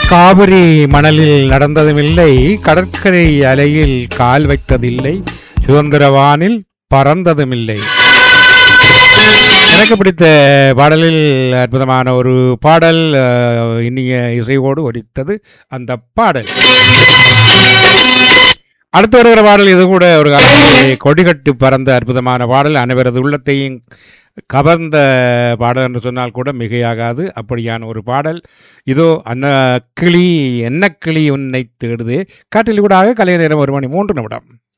காவிரி மணலில் நடந்ததுமில்லை கடற்கரை அலையில் கால் வைத்ததில்லை சுதந்திரவானில் பறந்ததுமில்லை எனக்கு பிடித்த பாடலில் அற்புதமான ஒரு பாடல் அஹ், இனிய இசையோடு ஒலித்தது அந்த பாடல் அடுத்து வருகிற பாடல் இது கூட ஒரு காலத்திலே கொடிகட்டி பறந்த அற்புதமான பாடல் அனைவரது உள்ளத்தையும் கவர்ந்த பாடல் என்று சொன்னால் கூட மிகையாகாது அப்படியான ஒரு பாடல் இதோ அந்த கிளி என்ன கிளி உன்னை தேடுதே காட்டில் கூட கலை நேரம் ஒரு மணி மூன்று நிமிடம்